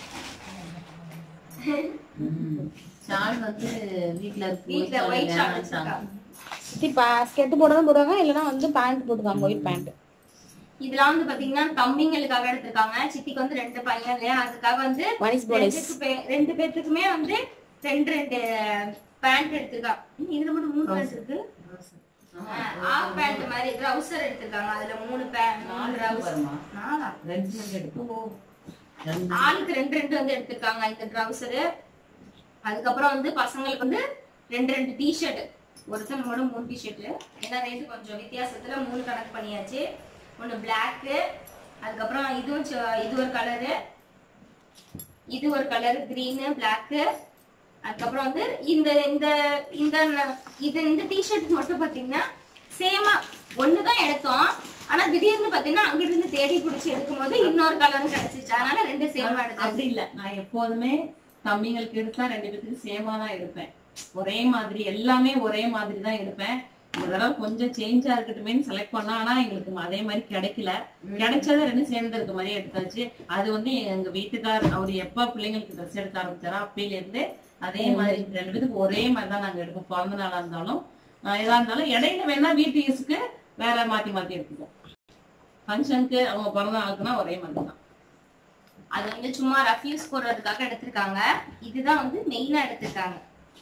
ஷால் வந்து வீட்ல இருக்கு வீட்ல ஒயிட் ஷார்ட் வேணாம்ட்டாங்க. வச்சிருக்காங்க சித்தி பா ஸ்கெட்டு போடணும் போடுவாங்க இல்லைன்னா வந்து பேண்ட் போட்டுக்காங்க ஒயிட் பேண்ட் இதெல்லாம் வந்து பாத்தீங்கன்னா தம்பிங்களுக்காக எடுத்திருக்காங்க சித்திக்கு வந்து ரெண்டு பையன் இல்லையா அதுக்காக வந்து வனிஸ் போலீஸ் ரெண்டுக்கு பே- ரெண்டு பேத்துக்குமே வந்து ரெண்டு ரெண்டு பேண்ட் எடுத்திருக்கா ம், இதுல மட்டும் மூணு பேண்ட் இருக்கு ஆஃப் பேண்ட் மாதிரி ட்ரவுசர் எடுத்திருக்காங்க அதுல மூணு பேண்ட் மூணு ட்ரவுசர் நாலா ரெண்டு ரெண்டு எடுப்போம் ஓ. ரெண்டு ஆளுக்கு ரெண்டு ரெண்டு வந்து எடுத்திருக்காங்க இந்த ட்ரவுசரு அதுக்கப்புறம் வந்து பசங்களுக்கு வந்து ரெண்டு ரெண்டு டிஷர்ட் ஒருத்தன் மட்டும் மூணு டிஷர்ட் ஏன்னா ரேட்டு கொஞ்சம் வித்தியாசத்துல மூணு கணக்கு பண்ணியாச்சு ஒன்று பிளாக்கு அதுக்கப்புறம் இதுவும் ச- இது ஒரு கலரு இது ஒரு கலர் கிரீனு பிளாக்கு அதுக்கப்புறம் வந்து இந்த இந்த இந்த ந- இது இந்த டிஷர்ட் மட்டும் பாத்தீங்கன்னா சேமா ஒண்ணுதான் எடுத்தோம் ஆனா திடீர்னு பாத்தீங்கன்னா அங்கிட்டு இருந்து தேடி பிடிச்சி எடுக்கும்போது இன்னொரு கலரும் கிடைச்சிச்சு அதனால ரெண்டு சேமா எடுத்தேன் அப்படி இல்ல நான் எப்போதுமே தம்பிங்களுக்கு எடுத்தா ரெண்டு பேத்துக்கு சேமா தான் எடுப்பேன் ஒரே மாதிரி எல்லாமே ஒரே மாதிரி தான் எடுப்பேன் இந்த தடவை கொஞ்சம் சேஞ்சா இருக்கட்டுமேன்னு செலக்ட் பண்ணா ஆனா எங்களுக்கு அதே மாதிரி கிடைக்கல கிடைச்சது ரெண்டு சேர்ந்து இருக்க மாதிரி எடுத்தாச்சு அது வந்து எங்க வீட்டுக்கார் அவர் எப்ப பிள்ளைங்களுக்கு ட்ரெஸ் எடுக்க ஆரம்பிச்சாரோ அப்பையில இருந்து அதே மாதிரி ரெண்டு பேத்துக்கு ஒரே மாதிரி தான் நாங்க எடுப்போம் பிறந்த நாளா இருந்தாலும் ஆஹ் எதா இருந்தாலும் இடையில வேணா வீட்டு யூஸ்க்கு வேற மாத்தி மாத்தி எடுத்துப்போம் ஃபங்க்ஷனுக்கு அவங்க பிறந்த நாளுக்குன்னா ஒரே மாதிரி தான் அது வந்து சும்மா ரஃப்யூஸ் போடுறதுக்காக எடுத்திருக்காங்க இதுதான் வந்து மெயினா எடுத்திருக்காங்க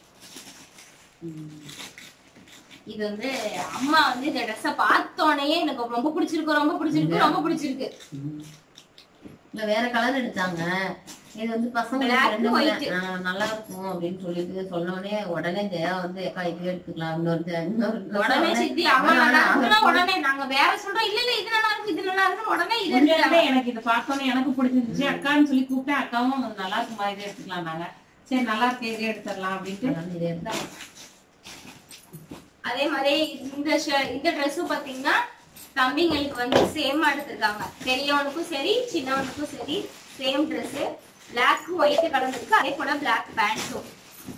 இது வந்து அம்மா வந்து இந்த ட்ரெஸ்ஸ பார்த்தோன்னே எனக்கு ரொம்ப பிடிச்சிருக்கு ரொம்ப பிடிச்சிருக்கு ரொம்ப பிடிச்சிருக்கு இல்ல வேற கலர் எடுத்தாங்க இது வந்து பசங்களுக்கு Black, ரெண்டு white. ஆ, நல்லா இருக்கும் அப்படின்னு சொல்லிட்டு சொன்ன உடனே உடனே ஜெயா வந்து ஏக்கா இது எடுத்துக்கலாம் இன்னொரு ஜெ- இன்னொரு dress உடனே உடனே- சித்தி அம்மா நல்லா இருக்குன்னா உடனே நாங்க வேற சொல்றோம் இல்ல இல்ல இது நல்லா இருக்கு இது நல்லா இருக்கு உடனே இது உண்மையாலுமே எடுத்துட்டாங்க எனக்கு இதை பார்த்தோன்னே எனக்கு பிடிச்சிருந்துச்சு அக்கான்னு சொல்லி கூப்பிட்டேன் அக்காவும் அது நல்லா இருக்குமா இதே எடுத்துக்கலாம் நாங்க சரி நல்லா இருக்கு இதே எடுத்துடலாம் அப்படின்ட்டு அதனால இதே எடுத்தாங்க. அதே மாதிரி இந்த ஷ- இந்த Dress பாத்தீங்கன்னா தம்பிங்களுக்கு வந்து சேமா எடுத்திருக்காங்க பெரியவனுக்கும் சரி சின்னவனுக்கும் சரி சேம் Dress Black ஒயிட் கலந்துருக்கு அதே போல Black பேண்ட்டும்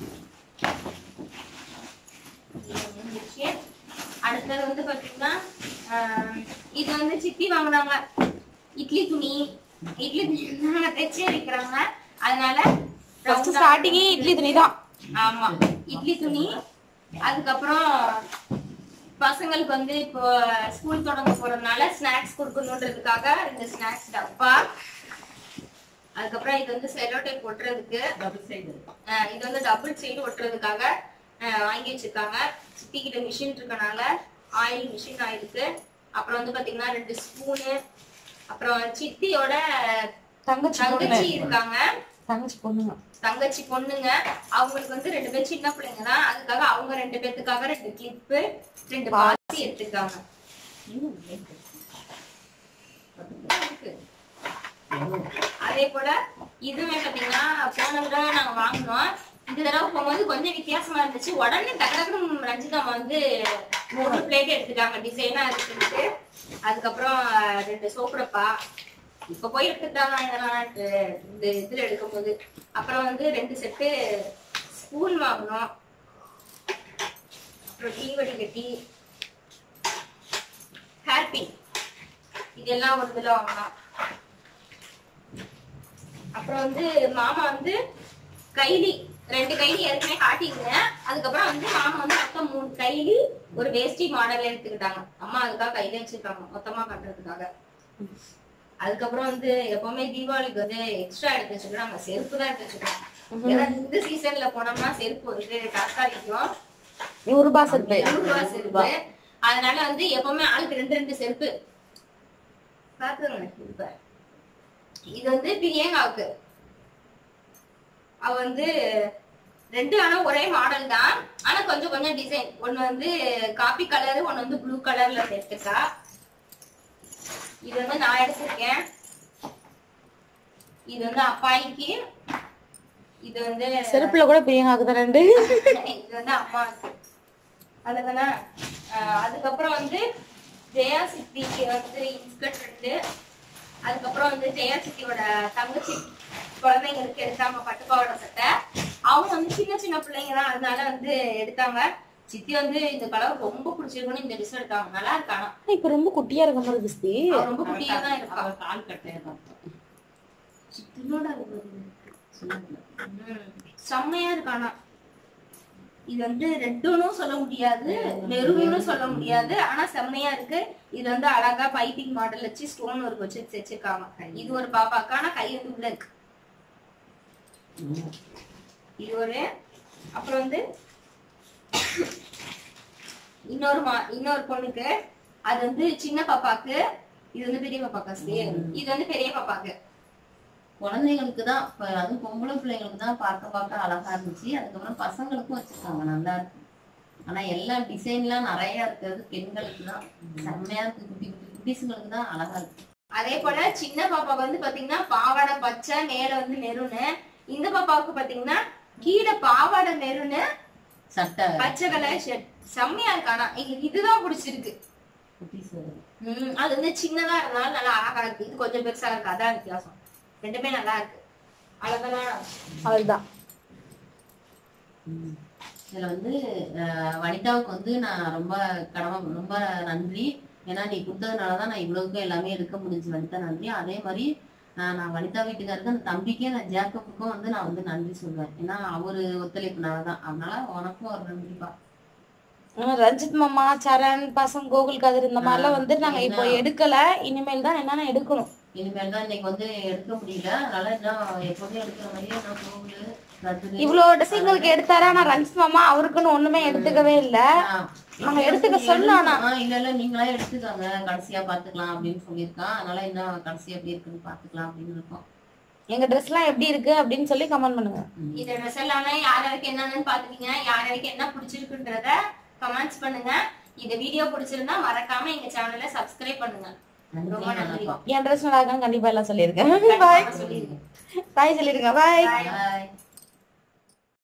அடுத்தது வந்து பாத்தீங்கன்னா ஆஹ், இது வந்து சித்தி வாங்குனாங்க இட்லி துணி இட்லி துணி நாங்க தைச்சே வைக்கிறாங்க அதனால ஃபர்ஸ்ட் ஸ்டார்டிங்கே இட்லி துணி தான் ஆமா இட்லி துணி அதுக்கப்புறம் பசங்களுக்கு வந்து இப்போ ஸ்கூல் தொடங்க போறதுனால ஸ்நாக்ஸ் கொடுக்கணுன்றதுக்காக இந்த ஸ்நாக்ஸ் டப்பா அதுக்கப்புறம் இது வந்து செலோ டைப் ஒட்டுறதுக்கு டபுள் சைடு அஹ் இது வந்து டபுள் சைடு ஒட்டுறதுக்காக அஹ் வாங்கி வச்சிருக்காங்க சித்தி கிட்ட மிஷின் இருக்கனால ஆயில் மிஷின் ஆயிருக்கு அப்புறம் வந்து பாத்தீங்கன்னா ரெண்டு ஸ்பூனு அப்புறம் சித்தியோட தங்கச்சி பொண்ணு தங்கச்சி இருக்காங்க தங்கச்சி பொண்ணுங்க தங்கச்சி பொண்ணுங்க அவங்களுக்கு வந்து ரெண்டு பேர் சின்ன பிள்ளைங்க தான் அதுக்காக அவங்க ரெண்டு பேத்துக்காக ரெண்டு கிளிப்பு ரெண்டு பாசி எடுத்துருக்காங்க இருக்கு. அதே போல இதுவுமே பாத்தீங்கன்னா போன தடவை நாங்க வாங்கினோம் இந்த தடவை போகும்போது கொஞ்சம் வித்தியாசமா இருந்துச்சு உடனே டக்கு டக்குனு ரஞ்சிதா அம்மா வந்து மூணு பிளேட் எடுத்துட்டாங்க டிசைனா இருக்குன்ட்டு அதுக்கப்புறம் ரெண்டு சோப்பு டப்பா இப்ப போய் எடுத்துட்டாங்க இதெல்லாம் இந்த இதுல எடுக்கும் போது அப்புறம் வந்து ரெண்டு செட்டு ஸ்பூன் வாங்கணும் அப்புறம் டீ வடிகட்டி ஹேர் பின் இதெல்லாம் ஒரு இதுல வாங்கலாம் அப்புறம் வந்து மாமா வந்து கைலி ரெண்டு கைலி ஏற்கனவே காட்டியிருந்தேன் அதுக்கப்புறம் வந்து மாமா வந்து மொத்தம் மூணு கைலி ஒரு வேஷ்டி மாடல் எடுத்துக்கிட்டாங்க அம்மா அதுக்காக கையில வச்சிருக்காங்க மொத்தமா காட்டுறதுக்காக அதுக்கப்புறம் வந்து எப்பவுமே தீபாவளிக்கு வந்து எக்ஸ்ட்ரா எடுத்து வச்சுக்கிறோம் நம்ம செருப்பு தான் எடுத்து வச்சுக்கிறோம் ஏன்னா இந்த சீசன்ல போனோம்னா செருப்பு வந்து தற்காலிக்கும் நூறு ரூபாய் செருப்பு நூறு ரூபாய் செருப்பு அதனால வந்து எப்பவுமே ஆளுக்கு ரெண்டு ரெண்டு செருப்பு பாத்துங்க இப்ப இது வந்து பிரியங்காவுக்கு அவ வந்து ரெண்டு ஆனா ஒரே மாடல் தான் ஆனா கொஞ்சம் கொஞ்சம் டிசைன் ஒண்ணு வந்து காபி கலர் ஒண்ணு வந்து ப்ளூ கலர்ல எடுத்துக்கா இது வந்து நான் எடுத்திருக்கேன் இது வந்து அப்பாய்க்கு இது வந்து செருப்புல கூட பிரியங்காக்கு தான் ரெண்டு இது வந்து அம்மா அதுதானே ஆஹ் அதுக்கப்புறம் வந்து ஜெயா சித்திக்கு வந்து இன்ஸ்கர்ட் ரெண்டு அதுக்கப்புறம் வந்து ஜெயா சித்தியோட தங்கச்சி குழந்தைங்களுக்கு எடுத்தாங்க பட்டுப்பாவோட சட்டை அவங்க வந்து சின்ன சின்ன பிள்ளைங்க தான் அதனால வந்து எடுத்தாங்க சித்தி வந்து இந்த கலர் ரொம்ப பிடிச்சிருக்குன்னு இந்த ட்ரெஸ் எடுத்தாங்க நல்லா இருக்கானா இப்ப ரொம்ப குட்டியா இருக்க மாதிரி இருக்கு அவ ரொம்ப குட்டியா தான் இருக்கா அவ கால் கட்டையா பார்த்தோம் சித்தினோட ம், செம்மையா இருக்கானா இது வந்து ரெட்டுன்னு சொல்ல முடியாது மெரூன்னு சொல்ல முடியாது ஆனா செம்மையா இருக்கு இது வந்து அழகா பைப்பிங் மாடல் வச்சு ஸ்டோன் ஒர்க் வச்சு வச்சிருக்காங்க இது ஒரு பாப்பாக்கு ஆனா கை வந்து உள்ள இருக்கு இது ஒரு அப்புறம் வந்து இன்னொரு மா இன்னொரு பொண்ணுக்கு அது வந்து சின்ன பாப்பாக்கு இது வந்து பெரிய பாப்பாக்கா ஸ்ரீ இது வந்து பெரிய பாப்பாக்கு குழந்தைங்களுக்கு தான் இப்ப அதுவும் பொம்பளை பிள்ளைங்களுக்கு தான் பார்க்க பார்க்க அழகா இருந்துச்சு அதுக்கப்புறம் பசங்களுக்கும் வச்சிருக்காங்க நல்லா இருக்கு ஆனா எல்லா டிசைன்லாம் நிறைய இருக்கிறது பெண்களுக்கு தான் செம்மையா இருக்கு குட்டி குட்டி குட்டிஸுங்களுக்கு தான் அழகா இருக்கு அதே போல சின்ன பாப்பாக்கு வந்து பாத்தீங்கன்னா பாவாடை பச்சை மேல வந்து மெரூனு இந்த பாப்பாவுக்கு பாத்தீங்கன்னா கீழே பாவாடை மெரூனு சட்டை பச்சை கலர் ஷர்ட் செம்மையா இருக்கு ஆனா எங்களுக்கு இதுதான் பிடிச்சிருக்கு குட்டிஸ் உம் அது வந்து சின்னதா இருந்தாலும் நல்லா அழகா இருக்கு இது கொஞ்சம் பெருசா இருக்கு அதான் வித்தியாசம் ரெண்டுமே நல்லா இருக்கு அழகெல்லாம் அவ்வளவுதான் இதுல வந்து அஹ், வனிதாவுக்கு வந்து நான் ரொம்ப கடமை ரொம்ப நன்றி ஏன்னா நீ கொடுத்ததுனாலதான் நான் இவ்வளவுக்கும் எல்லாமே எடுக்க முடிஞ்சு வனிதா நன்றி அதே மாதிரி அஹ், நான் வனிதா வீட்டுக்காருக்கு அந்த தம்பிக்கே நான் ஜேக்கப்புக்கும் வந்து நான் வந்து நன்றி சொல்வேன் ஏன்னா அவரு ஒத்துழைப்புனால தான் அதனால உனக்கும் ஒரு நன்றிப்பா ஆனா ரஞ்சித் மாமா சரண் பசங்க கோகுல் கதிர் இந்த மாதிரிலாம் வந்து நாங்க இப்போ எடுக்கல இனிமேல் தான் என்னன்னா எடுக்கணும் இனிமேல் தான் இன்னைக்கு வந்து எடுக்க முடியல அதனால இன்னும் எப்போதும் எடுக்கிற மாதிரியே நான் கோகுலு கதிரு இவ்வளோ டிசைன்களுக்கு எடுத்தாரு ஆனா ரஞ்சித் மாமா அவருக்குன்னு ஒண்ணுமே எடுத்துக்கவே இல்ல ஆஹ் நாங்க எடுத்துக்க சொன்னோம் ஆனா ஆஹ் இல்ல இல்ல நீங்களா எடுத்துக்கோங்க கடைசியா பாத்துக்கலாம் அப்படின்னு சொல்லியிருக்கான் அதனால இன்னும் கடைசியா எப்படி இருக்குன்னு பாத்துக்கலாம் அப்படின்னு இருக்கோம் எங்க ட்ரெஸ் எல்லாம் எப்படி இருக்கு அப்படின்னு சொல்லி கமெண்ட் பண்ணுங்க இந்த ட்ரெஸ் எல்லாமே யார் யாருக்கு என்னன்னு பாத்துக்கீங்க யார் யாருக்கு என்ன பிடிச்சிருக்குன்றத கமெண்ட்ஸ் பண்ணுங்க இந்த வீடியோ பிடிச்சிருந்தா மறக்காம எங்க சேனலை சப்ஸ்கிரைப் பண்ணுங்க ரொம்ப நன்றி நன்றி வணக்கம் என் ட்ரெஸ் நல்லா இருக்கான்னு கண்டிப்பா எல்லாம் சொல்லியிருக்கேன் கண்டிப்பா பாய் சொல்லிருங்க பாய் சொல்லிருங்க பாய் பாய்